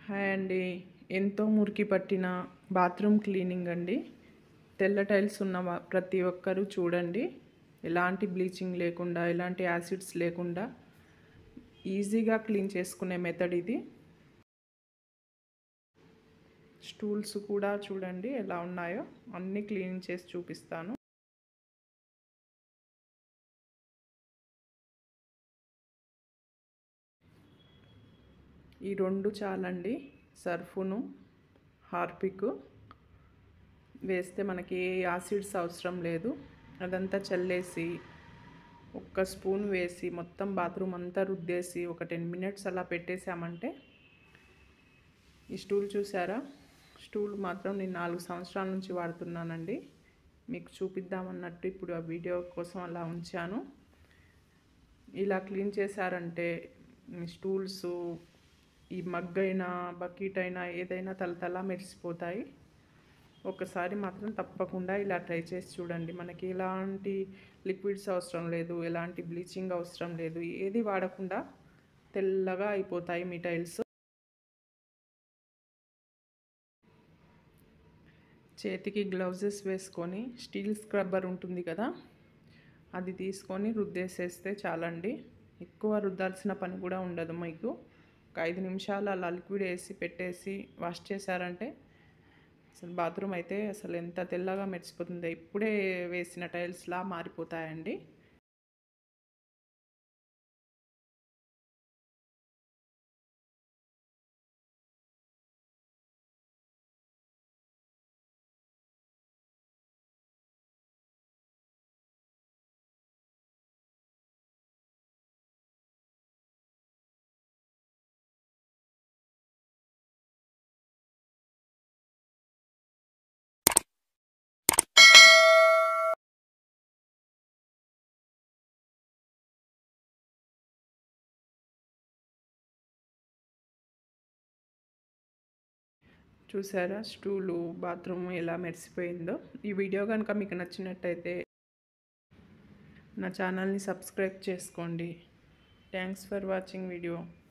hi అండి ఎంతో మురికి పట్టిన బాత్రూమ్ క్లీనింగ్ అండి తెల్ల టైల్స్ ఉన్న వా- ప్రతి ఒక్కరూ చూడండి ఎలాంటి బ్లీచింగ్ లేకుండా ఎలాంటి యాసిడ్స్ లేకుండా ఈజీగా క్లీన్ చేసుకునే మెథడ్ ఇది స్టూల్స్ కూడా చూడండి ఎలా ఉన్నాయో అన్నీ క్లీన్ చేసి చూపిస్తాను ఈ రెండు చాలండి సర్ఫును హార్పిక్ వేస్తే మనకి ఏ యాసిడ్స్ అవసరం లేదు అదంతా చల్లేసి ఒక్క స్పూన్ వేసి మొత్తం బాత్రూమ్ అంతా రుద్దేసి ఒక టెన్ మినిట్స్ అలా పెట్టేసామంటే ఈ స్టూల్ చూసారా స్టూల్ మాత్రం నేను నాలుగు సంవత్సరాల నుంచి వాడుతున్నానండి మీకు చూపిద్దామన్నట్టు ఇప్పుడు ఆ వీడియో కోసం అలా ఉంచాను ఇలా క్లీన్ చేశారంటే మీ స్టూల్స్ ఈ మగ్ అయినా బకెట్ అయినా ఏదైనా తలతలా మెరిసిపోతాయి ఒకసారి మాత్రం తప్పకుండా ఇలా ట్రై చేసి చూడండి మనకి ఎలాంటి లిక్విడ్స్ అవసరం లేదు ఎలాంటి బ్లీచింగ్ అవసరం లేదు ఏది వాడకుండా తెల్లగా అయిపోతాయి మీ టైల్స్ చేతికి గ్లౌజెస్ వేసుకొని స్టీల్ స్క్రబ్బర్ ఉంటుంది కదా అది తీసుకొని రుద్దేసేస్తే చాలండి ఎక్కువ రుద్దాల్సిన పని కూడా ఉండదు మీకు ఒక ఐదు నిమిషాలు అలా లిక్విడ్ వేసి పెట్టేసి వాష్ చేశారంటే అసలు బాత్రూమ్ అయితే అసలు ఎంత తెల్లగా మెరిసిపోతుందో ఇప్పుడే వేసిన టైల్స్లా మారిపోతాయండి చూసారా స్టూలు బాత్రూమ్ ఎలా మెరిసిపోయిందో ఈ వీడియో కనుక మీకు నచ్చినట్టయితే నా ఛానల్ని సబ్స్క్రైబ్ చేసుకోండి థ్యాంక్స్ ఫర్ వాచింగ్ వీడియో